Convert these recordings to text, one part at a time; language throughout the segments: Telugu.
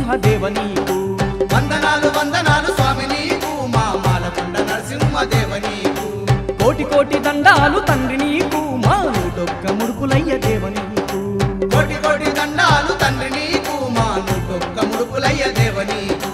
నరసింహదేవ నీకు వందనాలు వందనాలు స్వామి నీకు మా మాలకొండ నరసింహదేవ నీకు కోటి కోటి దండాలు తండ్రి నీకు మా నూటొక్క ముడుపులయ్య దేవ నీకు కోటి కోటి దండాలు తండ్రి నీకు మా నూటొక్క ముడుపులయ్య దేవ నీకు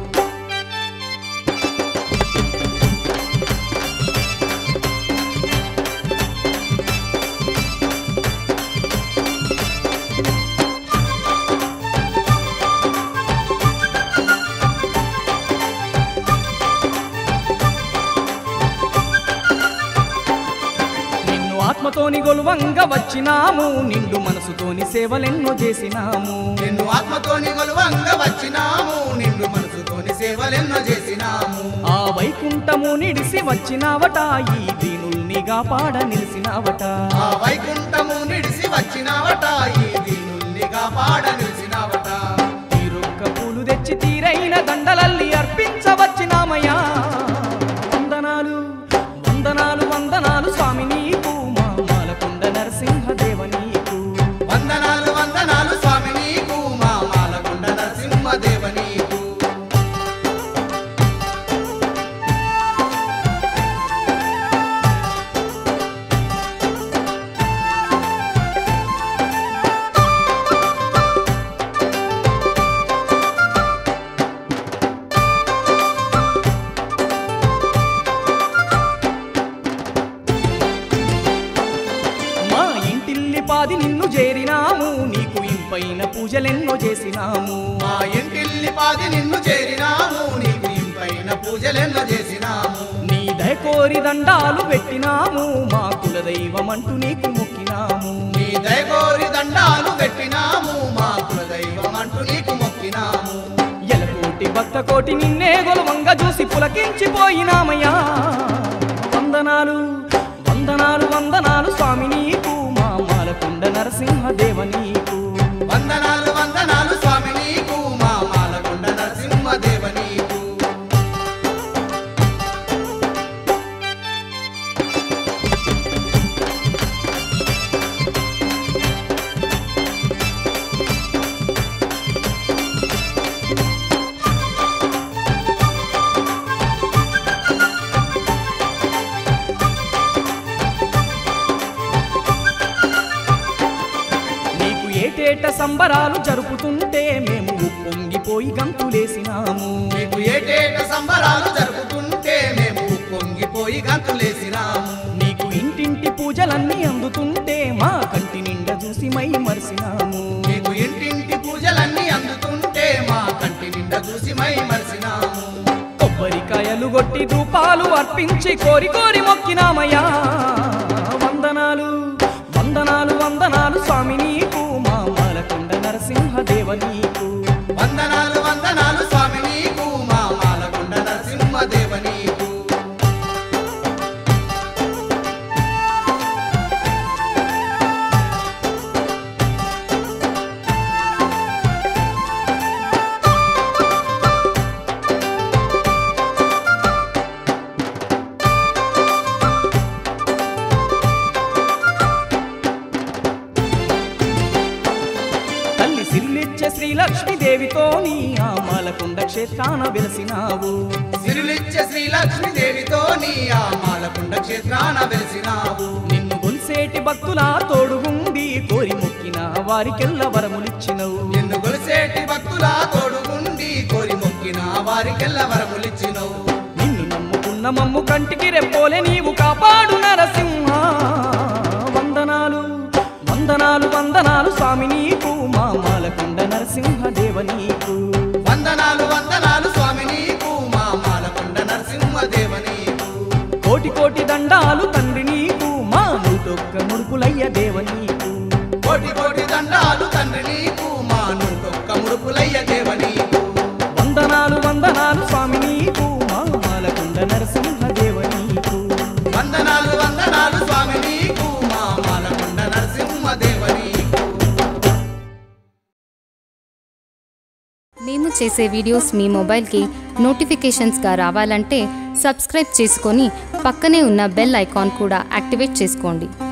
నిన్ను ఆత్మతోని గొలువంగా వచ్చినాము నిండు మనసుతోని సేవలెన్నో చేసినాము నిన్ను ఆత్మతోని గొలువంగా వచ్చినాము నిన్ను మనసుతోని సేవలెన్నో చేసినాము ఆ వైకుంఠము నిడిసి వచ్చినావట ఈ దీనుల్నిగా పాడ నిలిసినావట ఆ వైకుంఠము నిడిసి వచ్చినావట ఈ దీనుల్నిగా పాడ నిలిచినావట తీరొక్క పూలు తెచ్చి తీరైన దండలల్లి అర్పించవచ్చినామయ్యా వందనాలు వందనాలు వందనాలు స్వామి నీకు మా మాలకొండ నరసింహదేవ నీకు వందనాలు వందనాలు స్వామి నీకు మా మాలకొండ నరసింహదేవ నీకు మా ఇంటిల్లి పాది నిన్ను చేరినాము నీకు ఇంపైన పూజలెన్నో చేసినాము మా ఇంటిల్లి పాది నిన్ను చేరినాము నీకు ఇంపైన పూజలెన్నో చేసినాము నీ దయకోరి దండాలు పెట్టినాము మా కులదైవమంటూ నీకు మొక్కినాము నీ దయగోరి దండాలు పెట్టినాము మా కులదైవం అంటూ నీకు మొక్కినాము ఎలకోటి భక్త కోటి నిన్నే గొలవంగా చూసి పులకించిపోయినామయ్యా వందనాలు వందనాలు వందనాలు స్వామి నీకు మా మాలకొండ నరసింహదేవ నీకు వందనాలు వందనాలు స్వామి నీకు మా మాలకొండ నరసింహదేవ నీకు నీకు ఏటేట సంబరాలు జరుపుతుంటే మేము పొంగిపోయి గంతులేసినాము నీకు ఏటేట సంబరాలు జరుపుతుంటే మేము పొంగిపోయి గంతులేసినాము నీకు ఇంటింటి పూజలన్నీ అందుతుంటే మా కంటి నిండా చూసి మై మరిసినాము నీకు ఇంటింటి పూజలన్నీ అందుతుంటే మా కంటి నిండా చూసి మై మరిసినాము కొబ్బరికాయలు కొట్టి ధూపాలు అర్పించి కోరి కోరి మొక్కినామయ్యా వందనాలు వందనాలు వందనాలు స్వామి నీకు మా మాలకొండ నరసింహదేవ నీకు వందనాలు వందనాలు స్వామి నీకు మా మాలకొండ నరసింహదేవ నీకు తల్లి సిరిలిచ్చే శ్రీలక్ష్మీదేవితోని ఆ మాలకొండ క్షేత్రాన వెలసినావు సిరులిచ్చే శ్రీలక్ష్మీదేవితో నీ ఆ మాలకొండ క్షేత్రాన వెలిసినావు నిన్ను గొలిసేటి భక్తుల తోడుగుండి కోరి మొక్కిన వారికెల్ల వరములిచ్చినవు నిన్ను గొలిసేటి భక్తుల తోడుగుండి కోరి మొక్కిన వారికెల్ల వరములిచ్చినవు నిన్ను నమ్ముకున్న మమ్ము కంటికి రెప్పోలే నీవు కాపాడు నరసింహ వందనాలు వందనాలు వందనాలు స్వామి నీకు మా మాలకొండ నరసింహదేవ నీకు వందనాలు వందనాలు స్వామి నీకు మా మాలకొండ నరసింహదేవ నీకు కోటి కోటి దండాలు తండ్రి నీకు మా నూటొక్క ముడుపులయ్య దేవ నీకు కోటి కోటి దండాలు తండ్రి నీకు మా నూటొక్క ముడుపులయ్య దేవ నీకు వందనాలు వందనాలు స్వామి నీకు మా మాలకొండ నరసింహదేవ నీకు వందనాలు వందనాలు స్వామి నీకు మా మాలకొండ నరసింహదేవ నీకు మేము చేసే వీడియోస్ మీ మొబైల్కి నోటిఫికేషన్స్గా రావాలంటే సబ్స్క్రైబ్ చేసుకొని పక్కనే ఉన్న బెల్ ఐకాన్ కూడా యాక్టివేట్ చేసుకోండి